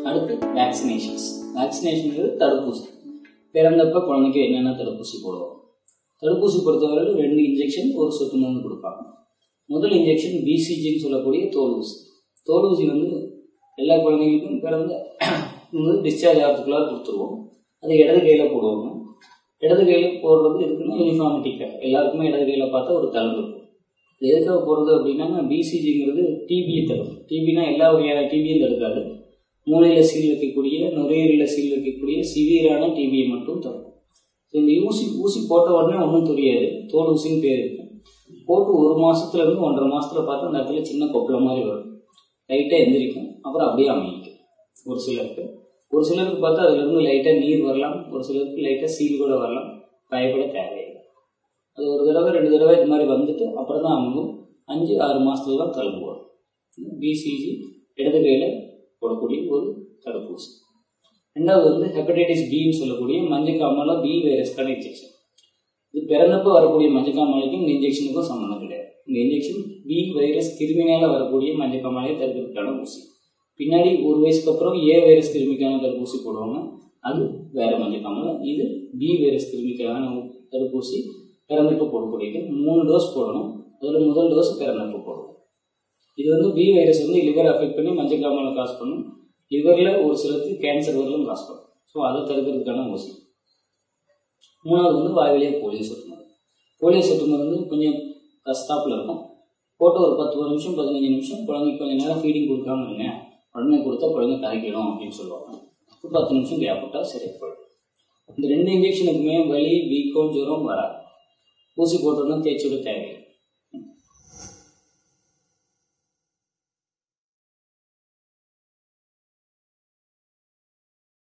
அடுத்து vaccinations vaccination தடுப்பூசி பிறந்தப்ப குழந்தைக்கு என்னென்ன தடுப்பூசி போடுவோம் தடுப்பூசி பொறுத்தவரையில் ரெண்டு இன்ஜெக்ஷன் ஒரு சொட்டு மருந்து கொடுப்பாங்க முதல் இன்ஜெக்ஷன் பிசிஜின்னு சொல்லக்கூடிய தோல் ஊசி தோல் ஊசி வந்து எல்லா குழந்தைங்களுக்கும் பிறந்த வந்து டிஸ்சார்ஜ் ஆகிறதுக்குள்ளார கொடுத்துருவோம் அது இடது கையில் போடுவாங்க இடது கையில் போடுறது இருக்குன்னா யூனிஃபார்மிட்டிக்காக எல்லாருக்குமே இடது கையில் பார்த்தா ஒரு தளம் இருக்கும் இது எதுக்காக போடுறது அப்படின்னா பிசிஜிங்கிறது டிபியை தரும் டிபினா எல்லா வகையான டிபியும் தடுக்காது மூளையில் சீல் வைக்கக்கூடிய நுரையீரலில் சீல் வைக்கக்கூடிய சிவியரான டிபியை மட்டும் தரும் இந்த ஊசி ஊசி போட்ட உடனே ஒன்றும் தெரியாது தோல் ஊசின்னு பேர் இருக்கு போட்டு ஒரு மாசத்துல இருந்து ஒன்றரை மாசத்துல பார்த்து அந்த இடத்துல சின்ன கொப்பளை மாதிரி வரும் லைட்டாக எந்திரிக்கும் அப்புறம் அப்படியே அமைக்கும் ஒரு சிலருக்கு ஒரு சிலருக்கு பார்த்தா அதுல இருந்து லைட்டாக நீர் வரலாம் ஒரு சிலருக்கு லைட்டாக சீல் கூட வரலாம் பயப்பட தேவையில்லை அது ஒரு தடவை ரெண்டு தடவை இது மாதிரி வந்துட்டு அப்புறம் தான் அமுங்கும் அஞ்சு ஆறு மாசத்துல தான் கிளம்புவோம் பிசிஜி இடது கையில் போடக்கூடிய ஒரு தடுப்பூசி ரெண்டாவது வந்து ஹெப்படைட்டிஸ் பின்னு சொல்லக்கூடிய மஞ்சக்காமல பி வைரஸ்க்கான இன்ஜெக்ஷன் இது பிறந்தப்போ வரக்கூடிய மஞ்சக்காமலைக்கும் இந்த இன்ஜெக்ஷனுக்கும் சம்மந்தம் கிடையாது இந்த இன்ஜெக்ஷன் பி வைரஸ் கிருமினால வரக்கூடிய மஞ்சக்காமலையை தடுக்கிறதுக்கான ஊசி பின்னாடி ஒரு வயசுக்கு அப்புறம் ஏ வைரஸ் கிருமிக்கான தடுப்பூசி போடுவாங்க அது வேற மஞ்சக்காமலை இது பி வைரஸ் கிருமிக்கான தடுப்பூசி பிறந்தப்போ போடக்கூடியது மூணு டோஸ் போடணும் அதில் முதல் டோஸ் பிறந்தப்போ போடணும் இது வந்து பி வைரஸ் வந்து லிவர் அஃபெக்ட் பண்ணி மஞ்சக்காமலை காசு பண்ணும் லிவரில் ஒரு சிலருக்கு கேன்சர் வரலும் காசு பண்ணும் ஸோ அதை தடுக்கிறதுக்கான ஊசி மூணாவது வந்து வாயிலேயே போலியோ சொட்டு மருந்து போலியோ சொட்டு மருந்து கொஞ்சம் கஸ்தாப்பில் இருக்கும் போட்டு ஒரு பத்து நிமிஷம் பதினஞ்சு நிமிஷம் குழந்தைக்கு கொஞ்சம் நேரம் ஃபீடிங் கொடுக்காம இருங்க உடனே கொடுத்தா குழந்தை கரைக்கிடும் அப்படின்னு சொல்லுவாங்க ஒரு பத்து நிமிஷம் கேப் விட்டால் சரியா போயிடும் இந்த ரெண்டு இன்ஜெக்ஷனுக்குமே வலி வீக்கம் ஜுரம் வராது ஊசி போட்டோன்னா தேய்ச்சி விட தேவையில்லை